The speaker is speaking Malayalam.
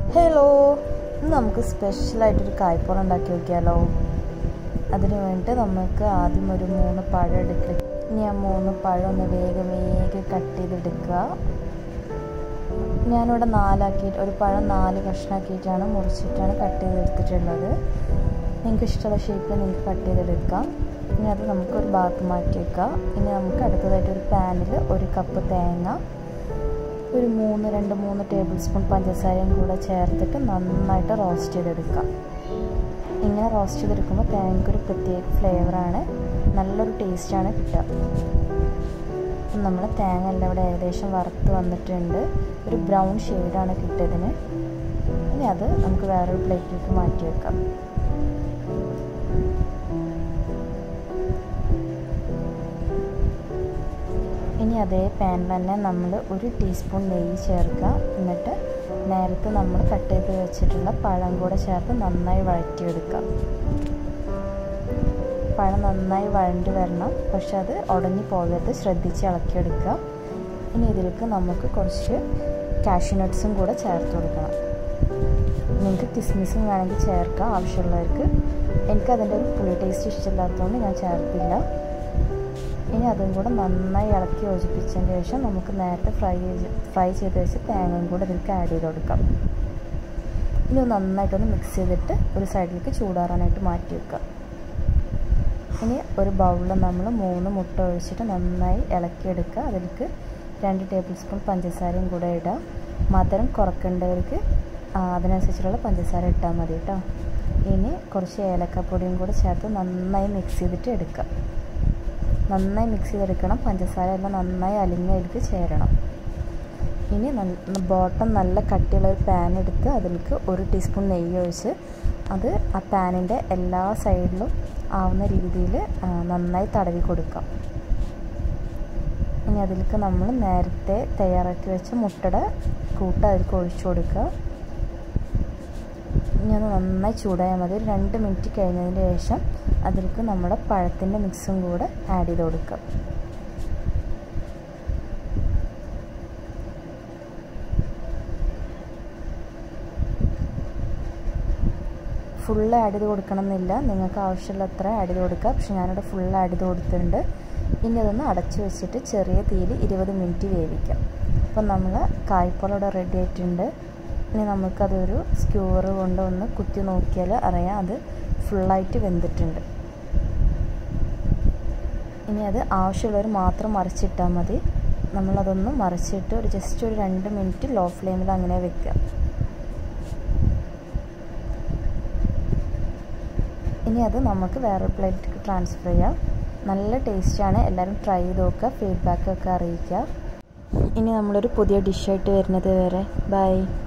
ഹലോ ഇന്ന് നമുക്ക് സ്പെഷ്യലായിട്ടൊരു കായ്പോളം ഉണ്ടാക്കി നോക്കിയാലോ അതിന് വേണ്ടിയിട്ട് നമുക്ക് ആദ്യം ഒരു മൂന്ന് പഴം എടുക്കുക ഇനി ആ മൂന്ന് പഴം ഒന്ന് വേഗം വേഗം കട്ട് ചെയ്തെടുക്കുക ഞാനിവിടെ നാലാക്കിയിട്ട് ഒരു പഴം നാല് കഷ്ണാക്കിയിട്ടാണ് മുറിച്ചിട്ടാണ് കട്ട് ചെയ്തെടുത്തിട്ടുള്ളത് നിങ്ങൾക്ക് ഇഷ്ടമുള്ള ഷേപ്പിൽ നിങ്ങൾക്ക് കട്ട് ചെയ്തെടുക്കാം ഇനി അത് നമുക്ക് ഒരു ഭാഗത്ത് മാറ്റി വെക്കാം ഇനി നമുക്ക് അടുത്തതായിട്ട് ഒരു പാനിൽ ഒരു കപ്പ് തേങ്ങ ഒരു മൂന്ന് രണ്ട് മൂന്ന് ടേബിൾ സ്പൂൺ പഞ്ചസാരയും കൂടെ ചേർത്തിട്ട് നന്നായിട്ട് റോസ്റ്റ് ചെയ്തെടുക്കാം ഇങ്ങനെ റോസ്റ്റ് ചെയ്തെടുക്കുമ്പോൾ തേങ്ങയ്ക്ക് ഒരു പ്രത്യേക ഫ്ലേവറാണ് നല്ലൊരു ടേസ്റ്റാണ് കിട്ടുക നമ്മൾ തേങ്ങ എല്ലാം ഇവിടെ ഏകദേശം വറുത്ത് വന്നിട്ടുണ്ട് ഒരു ബ്രൗൺ ഷെയ്ഡാണ് കിട്ടിയതിന് ഇനി അത് നമുക്ക് വേറൊരു പ്ലേറ്റിലേക്ക് മാറ്റി വെക്കാം ഇനി അതേ പാനിൽ തന്നെ നമ്മൾ ഒരു ടീസ്പൂൺ നെയ്യ് ചേർക്കുക എന്നിട്ട് നേരത്തെ നമ്മൾ കട്ട് ചെയ്ത് വെച്ചിട്ടുള്ള പഴം കൂടെ ചേർത്ത് നന്നായി വഴറ്റിയെടുക്കുക പഴം നന്നായി വഴണ്ടി വരണം പക്ഷെ അത് ഉടഞ്ഞു പോകരുത് ശ്രദ്ധിച്ച് ഇളക്കിയെടുക്കുക ഇനി ഇതിലേക്ക് നമുക്ക് കുറച്ച് കാഷ്യൂ നട്ട്സും കൂടെ ചേർത്ത് കൊടുക്കണം നിങ്ങൾക്ക് കിസ്മിസും വേണമെങ്കിൽ ചേർക്കാം ആവശ്യമുള്ളവർക്ക് എനിക്ക് അതിൻ്റെ ഒരു പുളി ടേസ്റ്റ് ഇഷ്ടമില്ലാത്തതുകൊണ്ട് ഞാൻ ചേർത്തില്ല ഇനി അതും കൂടെ നന്നായി ഇളക്കി യോജിപ്പിച്ചതിന് ശേഷം നമുക്ക് നേരത്തെ ഫ്രൈ ഫ്രൈ ചെയ്ത് വെച്ച് തേങ്ങയും കൂടെ ഇതിലേക്ക് ആഡ് ചെയ്ത് കൊടുക്കാം ഇനി നന്നായിട്ടൊന്ന് മിക്സ് ചെയ്തിട്ട് ഒരു സൈഡിലേക്ക് ചൂടാറാനായിട്ട് മാറ്റി വെക്കാം ഇനി ഒരു ബൗളിൽ നമ്മൾ മൂന്ന് മുട്ട ഒഴിച്ചിട്ട് നന്നായി ഇളക്കിയെടുക്കുക അതിലേക്ക് രണ്ട് ടേബിൾ സ്പൂൺ പഞ്ചസാരയും കൂടെ ഇടുക മധുരം കുറക്കേണ്ടവർക്ക് അതിനനുസരിച്ചുള്ള പഞ്ചസാര ഇട്ടാൽ മതി കേട്ടോ ഇനി കുറച്ച് ഏലക്കപ്പൊടിയും കൂടെ ചേർത്ത് നന്നായി മിക്സ് ചെയ്തിട്ട് എടുക്കുക നന്നായി മിക്സ് ചെയ്തെടുക്കണം പഞ്ചസാര എല്ലാം നന്നായി അലിഞ്ഞെടുത്ത് ചേരണം ഇനി ബോട്ടം നല്ല കട്ടിയുള്ള ഒരു പാൻ എടുത്ത് അതിലേക്ക് ഒരു ടീസ്പൂൺ നെയ്യ് ഒഴിച്ച് അത് ആ പാനിൻ്റെ എല്ലാ സൈഡിലും ആവുന്ന രീതിയിൽ നന്നായി തടവി കൊടുക്കാം ഇനി അതിലേക്ക് നമ്മൾ നേരത്തെ തയ്യാറാക്കി വെച്ച മുട്ടയുടെ കൂട്ട് അതിലേക്ക് ഒഴിച്ചു കൊടുക്കുക ഇനി അത് നന്നായി ചൂടായാൽ മതി ഒരു രണ്ട് മിനിറ്റ് കഴിഞ്ഞതിന് ശേഷം അതിലേക്ക് നമ്മുടെ പഴത്തിൻ്റെ മിക്സും കൂടെ ആഡ് ചെയ്ത് കൊടുക്കുക ഫുള്ള് ആഡ് ചെയ്ത് കൊടുക്കണം എന്നില്ല നിങ്ങൾക്ക് ആവശ്യമുള്ള അത്ര ആഡ് ചെയ്ത് കൊടുക്കുക പക്ഷെ ഞാനിവിടെ ഫുള്ള് ആഡ് ചെയ്ത് കൊടുത്തിട്ടുണ്ട് ഇനി അതൊന്ന് അടച്ചു വെച്ചിട്ട് ചെറിയ തീയിൽ ഇരുപത് മിനിറ്റ് വേവിക്കാം അപ്പം നമ്മൾ കായ്പോളം ഇവിടെ റെഡി ആയിട്ടുണ്ട് ഇനി നമുക്കതൊരു സ്ക്യൂർ കൊണ്ട് ഒന്ന് കുത്തി നോക്കിയാൽ അറിയാം അത് ഫുള്ളായിട്ട് വെന്തിട്ടുണ്ട് ഇനി അത് ആവശ്യമുള്ളവർ മാത്രം മറിച്ചിട്ടാൽ മതി നമ്മളതൊന്ന് മറിച്ചിട്ട് ഒരു ജസ്റ്റ് ഒരു രണ്ട് മിനിറ്റ് ലോ ഫ്ലെയിമിൽ അങ്ങനെ വെക്കുക ഇനി അത് നമുക്ക് വേറെ പ്ലേറ്റിലേക്ക് ട്രാൻസ്ഫർ ചെയ്യാം നല്ല ടേസ്റ്റാണ് എല്ലാവരും ട്രൈ ചെയ്ത് നോക്കുക ഫീഡ്ബാക്കൊക്കെ അറിയിക്കുക ഇനി നമ്മളൊരു പുതിയ ഡിഷായിട്ട് വരുന്നത് വരെ ബൈ